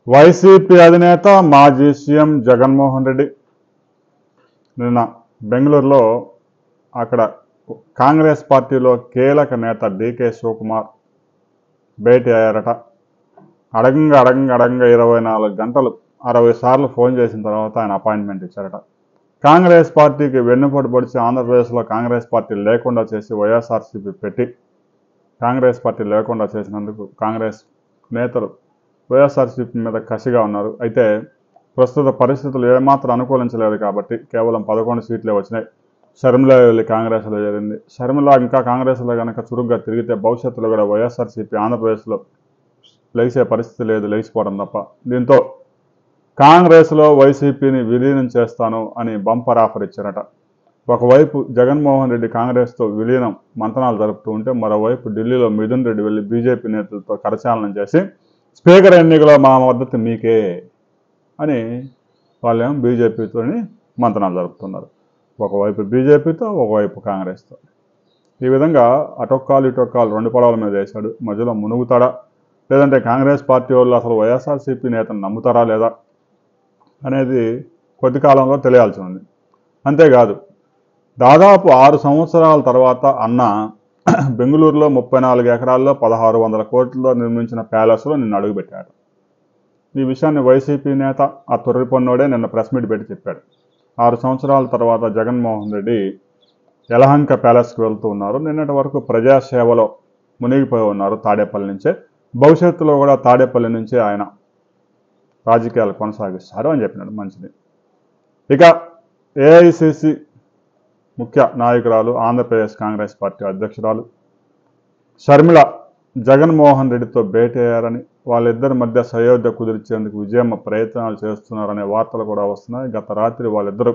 YCP అధినేత మాజీ CM Jaganmohan Reddy నిన్న బెంగళూరులో అక్కడ కాంగ్రెస్ పార్టీలో కీలక నేత డీకే శివకుమార్ భేటీ అయ్యారట అడగంగా అడగంగా అడగంగా ఇరవై నాలుగు గంటలు అరవై సార్లు ఫోన్ చేసిన తర్వాత ఆయన అపాయింట్మెంట్ ఇచ్చారట కాంగ్రెస్ పార్టీకి వెన్నుపోటు పొడిచి ఆంధ్రప్రదేశ్లో కాంగ్రెస్ పార్టీ లేకుండా చేసి వైఎస్ఆర్సీపీ పెట్టి కాంగ్రెస్ పార్టీ లేకుండా చేసినందుకు కాంగ్రెస్ నేతలు వైఎస్ఆర్సీపీ మీద కసిగా ఉన్నారు అయితే ప్రస్తుత పరిస్థితులు ఏమాత్రం అనుకూలించలేదు కాబట్టి కేవలం పదకొండు సీట్లే వచ్చినాయి షర్మిల వెళ్ళి కాంగ్రెస్లో చేరింది షర్మిల ఇంకా కాంగ్రెస్లో కనుక చురుగ్గా తిరిగితే భవిష్యత్తులో కూడా వైఎస్ఆర్సీపీ ఆంధ్రప్రదేశ్లో లెగిసే పరిస్థితి లేదు లెగిసిపోవడం తప్ప దీంతో కాంగ్రెస్లో వైసీపీని విలీనం చేస్తాను అని బంపర్ ఆఫర్ ఇచ్చారట ఒకవైపు జగన్మోహన్ రెడ్డి కాంగ్రెస్తో విలీనం మంతనాలు జరుపుతూ ఉంటే మరోవైపు ఢిల్లీలో మిథున్ రెడ్డి వెళ్ళి బీజేపీ నేతలతో కరచాలనం చేసి స్పీకర్ ఎన్నికలో మా మద్దతు మీకే అని వాళ్ళేమో బీజేపీతోని మంతనాలు జరుపుతున్నారు ఒకవైపు బీజేపీతో ఒకవైపు కాంగ్రెస్తో ఈ విధంగా అటొక్కాలు ఇటొక్కాలు రెండు పడవల మీద వేశాడు మధ్యలో మునుగుతాడా లేదంటే కాంగ్రెస్ పార్టీ వాళ్ళు అసలు వైఎస్ఆర్సీపీ నేతను నమ్ముతారా లేదా అనేది కొద్ది కాలంలో తెలియాల్సి ఉంది అంతేకాదు దాదాపు ఆరు సంవత్సరాల తర్వాత అన్న బెంగళూరులో ముప్పై నాలుగు ఎకరాల్లో పదహారు వందల కోట్లతో నిర్మించిన ప్యాలెస్లో నిన్ను అడుగుపెట్టాడు ఈ విషయాన్ని వైసీపీ నేత ఆ తొర్రి పొన్నోడే నిన్న ప్రెస్ మీట్ పెట్టి చెప్పాడు ఆరు సంవత్సరాల తర్వాత జగన్మోహన్ రెడ్డి యలహంక ప్యాలెస్కి వెళ్తూ ఉన్నారు నిన్నటి వరకు ప్రజాసేవలో మునిగిపోయి ఉన్నారు తాడేపల్లి నుంచే భవిష్యత్తులో కూడా తాడేపల్లి నుంచే ఆయన రాజకీయాలు కొనసాగిస్తారు అని చెప్పినాడు మంచిది ఇక ఏఐసిసి ముఖ్య నాయకురాలు ఆంధ్రప్రదేశ్ కాంగ్రెస్ పార్టీ అధ్యక్షురాలు షర్మిల జగన్మోహన్ రెడ్డితో భేటీ అయ్యారని వాళ్ళిద్దరి మధ్య సయోధ్య కుదిర్చేందుకు విజయమ్మ ప్రయత్నాలు చేస్తున్నారనే వార్తలు కూడా వస్తున్నాయి గత రాత్రి వాళ్ళిద్దరూ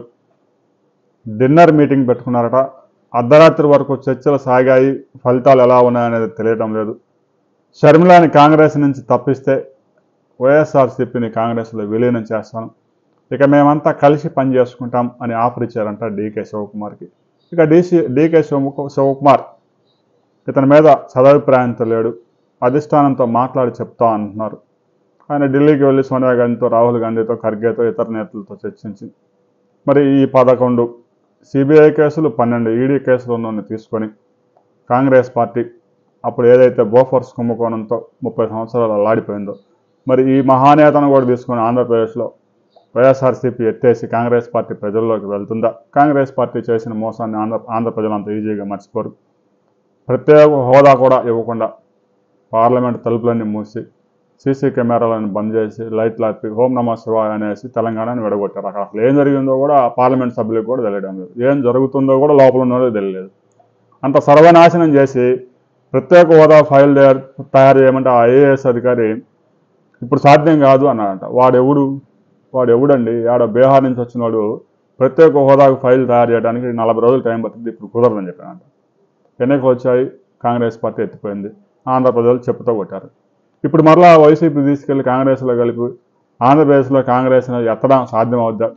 డిన్నర్ మీటింగ్ పెట్టుకున్నారట అర్ధరాత్రి వరకు చర్చలు సాగాయి ఫలితాలు ఎలా ఉన్నాయనేది తెలియడం లేదు షర్మిలాని కాంగ్రెస్ నుంచి తప్పిస్తే వైఎస్ఆర్సీపీని కాంగ్రెస్లో విలీనం చేస్తాను ఇక మేమంతా కలిసి పని చేసుకుంటాం అని ఆఫర్ ఇచ్చారంట డీకే శివకుమార్కి ఇక డీసీ డీకే శివ శివకుమార్ ఇతని మీద సదాభిప్రాయంతో లేడు అధిష్టానంతో మాట్లాడి చెప్తా అంటున్నారు ఆయన ఢిల్లీకి వెళ్ళి సోనియా గాంధీతో రాహుల్ గాంధీతో ఖర్గేతో ఇతర నేతలతో చర్చించి మరి ఈ పదకొండు సిబిఐ కేసులు పన్నెండు ఈడీ కేసులను తీసుకొని కాంగ్రెస్ పార్టీ అప్పుడు ఏదైతే బోఫర్స్ కుంభకోణంతో ముప్పై సంవత్సరాలు అల్లాడిపోయిందో మరి ఈ మహానేతను కూడా తీసుకొని ఆంధ్రప్రదేశ్లో వైఎస్ఆర్సీపీ ఎత్తేసి కాంగ్రెస్ పార్టీ ప్రజల్లోకి వెళ్తుందా కాంగ్రెస్ పార్టీ చేసిన మోసాన్ని ఆంధ్ర ఆంధ్ర ప్రజలంతా ఈజీగా మర్చిపోరు ప్రత్యేక హోదా కూడా ఇవ్వకుండా పార్లమెంట్ తలుపులన్నీ మూసి సీసీ కెమెరాలను బంద్ చేసి లైట్లు ఆపి హోం నమ శివాయ అనేసి తెలంగాణని విడగొట్టారు అక్కడ అసలు ఏం జరిగిందో కూడా ఆ పార్లమెంట్ సభ్యులకు కూడా తెలియడం లేదు ఏం జరుగుతుందో కూడా లోపల ఉన్నదో తెలియలేదు అంత సర్వనాశనం చేసి ప్రత్యేక హోదా ఫైల్ తయారు తయారు చేయమంటే ఆ ఐఏఎస్ అధికారి ఇప్పుడు సాధ్యం కాదు అన్నాడంట వాడెవడు వాడు ఎవడండి ఆడ బీహార్ నుంచి వచ్చినవాడు ప్రత్యేక హోదాకు ఫైల్ తయారు చేయడానికి నలభై రోజులు టైం పడుతుంది ఇప్పుడు కుదరదని చెప్పానంట ఎన్నికలు వచ్చాయి కాంగ్రెస్ పార్టీ ఎత్తిపోయింది ఆంధ్రప్రదేశ్ చెప్పుతో కొట్టారు ఇప్పుడు మరలా వైసీపీ తీసుకెళ్లి కాంగ్రెస్లో కలిపి ఆంధ్రప్రదేశ్లో కాంగ్రెస్ ఎత్తడం సాధ్యం అవుద్దా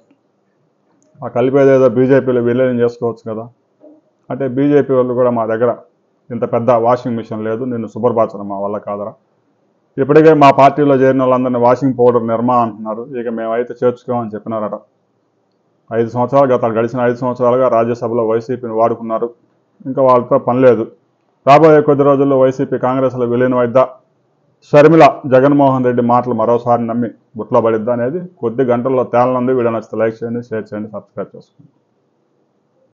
ఆ కలిపేది ఏదో బీజేపీలో విలీనం చేసుకోవచ్చు కదా అంటే బీజేపీ వాళ్ళు కూడా మా దగ్గర ఇంత పెద్ద వాషింగ్ మిషన్ లేదు నిన్ను శుభ్రపరచడం మా వల్ల కాదరా ఇప్పటికే మా పార్టీలో చేరిన వాళ్ళందరినీ వాషింగ్ పౌడర్ నిర్మా అంటున్నారు ఇక మేమైతే చేర్చుకోమని చెప్పినారట ఐదు సంవత్సరాలు గత గడిచిన ఐదు సంవత్సరాలుగా రాజ్యసభలో వైసీపీని వాడుకున్నారు ఇంకా వాళ్ళతో పని లేదు రాబోయే కొద్ది రోజుల్లో వైసీపీ కాంగ్రెస్లో విలీనం అయిద్దా షర్మిల జగన్మోహన్ రెడ్డి మాటలు మరోసారి నమ్మి బుట్లో పడిద్దా అనేది కొద్ది గంటల్లో తేలనుంది వీడియో నచ్చితే లైక్ చేయండి షేర్ చేయండి సబ్స్క్రైబ్ చేసుకోండి